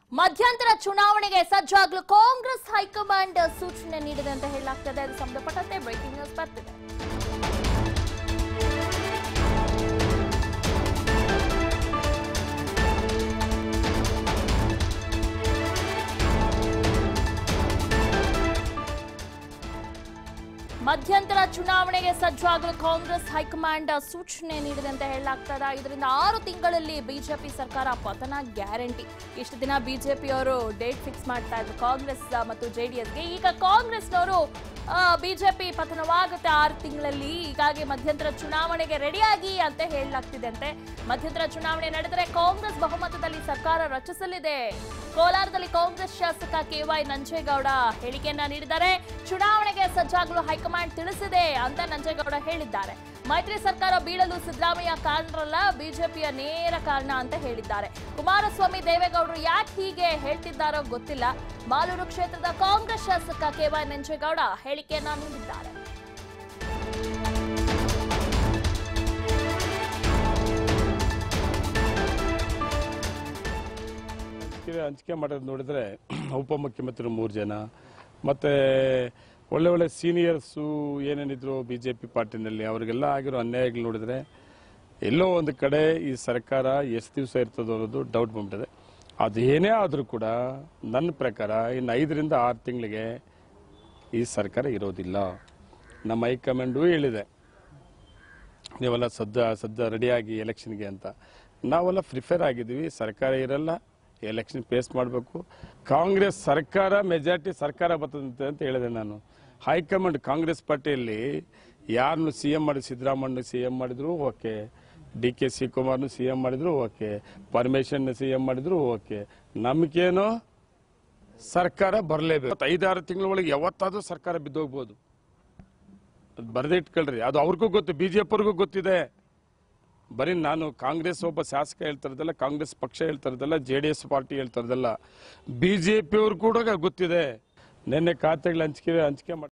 ಮಧ್ಯಂತರ ಚುನಾವಣೆಗೆ ಸಜ್ಜಾಗಲು ಕಾಂಗ್ರೆಸ್ ಹೈಕಮಾಂಡ್ ಸೂಚನೆ ನೀಡಿದೆ ಅಂತ ಹೇಳಲಾಗ್ತದೆ ಅದು ಸಂಬಂಧಪಟ್ಟಂತೆ ಬ್ರೇಕಿಂಗ್ ನ್ಯೂಸ್ ಬರ್ತಿದೆ ಮಧ್ಯಂತರ ಚುನಾವಣೆಗೆ ಸಜ್ಜಾಗಲು ಕಾಂಗ್ರೆಸ್ ಹೈಕಮಾಂಡ್ ಸೂಚನೆ ನೀಡಿದೆ ಅಂತ ಹೇಳಲಾಗ್ತದೆ ಇದರಿಂದ ಆರು ತಿಂಗಳಲ್ಲಿ ಬಿಜೆಪಿ ಸರ್ಕಾರ ಪತನ ಗ್ಯಾರಂಟಿ ಇಷ್ಟು ದಿನ ಬಿಜೆಪಿಯವರು ಡೇಟ್ ಫಿಕ್ಸ್ ಮಾಡ್ತಾ ಇದ್ರು ಕಾಂಗ್ರೆಸ್ ಮತ್ತು ಜೆಡಿಎಸ್ಗೆ ಈಗ ಕಾಂಗ್ರೆಸ್ನವರು ಬಿಜೆಪಿ ಪತನವಾಗುತ್ತೆ ಆರು ತಿಂಗಳಲ್ಲಿ ಹೀಗಾಗಿ ಮಧ್ಯಂತರ ಚುನಾವಣೆಗೆ ರೆಡಿಯಾಗಿ ಅಂತ ಹೇಳಲಾಗ್ತಿದೆ ಅಂತೆ ಮಧ್ಯಂತರ ಚುನಾವಣೆ ನಡೆದರೆ ಕಾಂಗ್ರೆಸ್ ಬಹುಮತದಲ್ಲಿ ಸರ್ಕಾರ ರಚಿಸಲಿದೆ ಕೋಲಾರದಲ್ಲಿ ಕಾಂಗ್ರೆಸ್ ಶಾಸಕ ಕೆವೈ ನಂಜೇಗೌಡ ಹೇಳಿಕೆಯನ್ನ ನೀಡಿದ್ದಾರೆ ಚುನಾವಣೆಗೆ ಸಜ್ಜಾಗಲು ಹೈಕಮಾಂಡ್ ತಿಳಿಸಿದೆ ಅಂತ ನಂಜೇಗೌಡ ಹೇಳಿದ್ದಾರೆ ಮೈತ್ರಿ ಸರ್ಕಾರ ಬೀಳಲು ಸಿದ್ದರಾಮಯ್ಯ ಕಾರಣರಲ್ಲ ಬಿಜೆಪಿಯ ನೇರ ಕಾರಣ ಅಂತ ಹೇಳಿದ್ದಾರೆ ಕುಮಾರಸ್ವಾಮಿ ದೇವೇಗೌಡರು ಯಾಕೆ ಹೀಗೆ ಹೇಳ್ತಿದ್ದಾರೋ ಗೊತ್ತಿಲ್ಲ ಮಾಲೂರು ಕ್ಷೇತ್ರದ ಕಾಂಗ್ರೆಸ್ ಶಾಸಕ ಕೆವೈ ನಂಜೇಗೌಡ ಹೇಳಿಕೆಯನ್ನ ನೀಡಿದ್ದಾರೆ ಹಂಚಿಕೆ ಹಂಚಿಕೆ ಮಾಡೋದು ನೋಡಿದ್ರೆ ಉಪಮುಖ್ಯಮಂತ್ರಿ ಮೂರು ಜನ ಮತ್ತೆ ಒಳ್ಳೆ ಒಳ್ಳೆ ಸೀನಿಯರ್ಸು ಏನೇನಿದ್ರು ಬಿ ಜೆ ಪಿ ಪಾರ್ಟಿನಲ್ಲಿ ಅವರಿಗೆಲ್ಲ ಆಗಿರೋ ಅನ್ಯಾಯಗಳು ನೋಡಿದ್ರೆ ಎಲ್ಲೋ ಒಂದು ಕಡೆ ಈ ಸರ್ಕಾರ ಎಷ್ಟು ದಿವಸ ಇರ್ತದೋ ಅನ್ನೋದು ಡೌಟ್ ಬಂದ್ಬಿಟ್ಟಿದೆ ಅದೇನೇ ಆದರೂ ಕೂಡ ನನ್ನ ಪ್ರಕಾರ ಇನ್ನು ಐದರಿಂದ ಆರು ತಿಂಗಳಿಗೆ ಈ ಸರ್ಕಾರ ಇರೋದಿಲ್ಲ ನಮ್ಮ ಹೈಕಮಾಂಡು ಹೇಳಿದೆ ನೀವೆಲ್ಲ ಸದ್ದ ಸದ್ದ ರೆಡಿಯಾಗಿ ಎಲೆಕ್ಷನ್ಗೆ ಅಂತ ನಾವೆಲ್ಲ ಪ್ರಿಫೇರ್ ಆಗಿದ್ದೀವಿ ಸರ್ಕಾರ ಇರಲ್ಲ ಎಲೆಕ್ಷನ್ ಫೇಸ್ ಮಾಡಬೇಕು ಕಾಂಗ್ರೆಸ್ ಸರ್ಕಾರ ಮೆಜಾರಿಟಿ ಸರ್ಕಾರ ಬರ್ತದಂತೆ ಅಂತ ಹೇಳಿದೆ ನಾನು ಹೈಕಮಾಂಡ್ ಕಾಂಗ್ರೆಸ್ ಪಾರ್ಟಿಯಲ್ಲಿ ಯಾರನ್ನು ಸಿ ಎಂ ಮಾಡಿ ಸಿದ್ದರಾಮಯ್ಯ ಸಿ ಎಂ ಮಾಡಿದ್ರು ಓಕೆ ಡಿ ಕೆ ಶಿವಕುಮಾರ್ನು ಸಿ ಎಂ ಮಾಡಿದ್ರು ಓಕೆ ಪರಮೇಶ್ವರ್ನ ಸಿ ಎಂ ಮಾಡಿದ್ರು ಓಕೆ ನಮಗೇನು ಸರ್ಕಾರ ಬರಲೇಬೇಕು ಐದಾರು ತಿಂಗಳ ಒಳಗೆ ಯಾವತ್ತಾದ್ರೂ ಸರ್ಕಾರ ಬಿದ್ದೋಗ್ಬೋದು ಅದು ಬರೆದೇ ಇಟ್ಕೊಳ್ರಿ ಅದು ಅವ್ರಿಗೂ ಗೊತ್ತು ಬಿಜೆಪಿಯವ್ರಿಗೂ ಗೊತ್ತಿದೆ ಬರೀ ನಾನು ಕಾಂಗ್ರೆಸ್ ಒಬ್ಬ ಶಾಸಕ ಹೇಳ್ತಾ ಇರೋದಲ್ಲ ಕಾಂಗ್ರೆಸ್ ಪಕ್ಷ ಹೇಳ್ತಾ ಇರೋದಲ್ಲ ಜೆ ಡಿ ಎಸ್ ಪಾರ್ಟಿ ಹೇಳ್ತಾ ಇರೋದಲ್ಲ ಬಿಜೆಪಿಯವ್ರು ಕೂಡ ಗೊತ್ತಿದೆ ನಿನ್ನೆ ಖಾತೆಗಳು ಹಂಚಿಕೆ ಹಂಚಿಕೆ ಮಾಡಿ